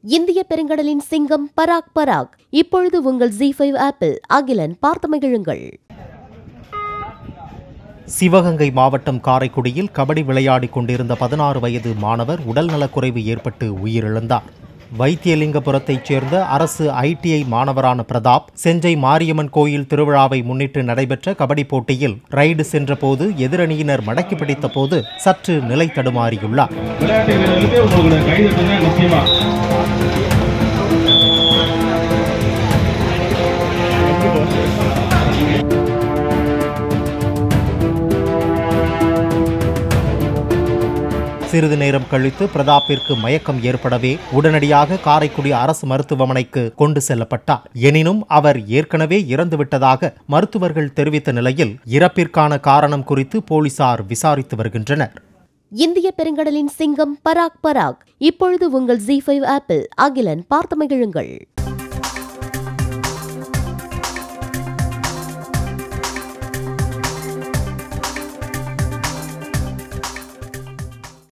இந்திய பெருங்கடலின் சிங்கம் பராக் பராக் இப்பொழுது உங்கள் ஜி ஃபைவ் ஆப்பிள் அகிலன் பார்த்து மகிழுங்கள் சிவகங்கை மாவட்டம் காரைக்குடியில் கபடி விளையாடிக் கொண்டிருந்த பதினாறு வயது மாணவர் உடல்நலக்குறைவு ஏற்பட்டு உயிரிழந்தார் வைத்தியலிங்கபுரத்தைச் சேர்ந்த அரசு ஐடிஐ மாணவரான பிரதாப் செஞ்சை மாரியம்மன் கோயில் திருவிழாவை முன்னிட்டு நடைபெற்ற கபடி போட்டியில் ரைடு சென்றபோது எதிரணியினர் மடக்கி பிடித்த போது சற்று நிலை தடுமாறியுள்ளார் விளையாட்டு வீரர்களுக்கு உங்களோட கைதட்டுங்க நிச்சயமா சிறிது நேரம் கழித்து பிரதாப்பிற்கு மயக்கம் ஏற்படவே உடனடியாக காரைக்குடி அரசு மருத்துவமனைக்கு கொண்டு செல்லப்பட்டார் எனினும் அவர் ஏற்கனவே இறந்துவிட்டதாக மருத்துவர்கள் தெரிவித்த நிலையில் இறப்பிற்கான காரணம் குறித்து போலீசார் விசாரித்து வருகின்றனர் இந்திய பெருங்கடலின் சிங்கம் பராக் பராக் இப்பொழுது உங்கள் ஜி ஃபைவ் ஆப்பிள் அகிலன் பார்த்து மகிழுங்கள்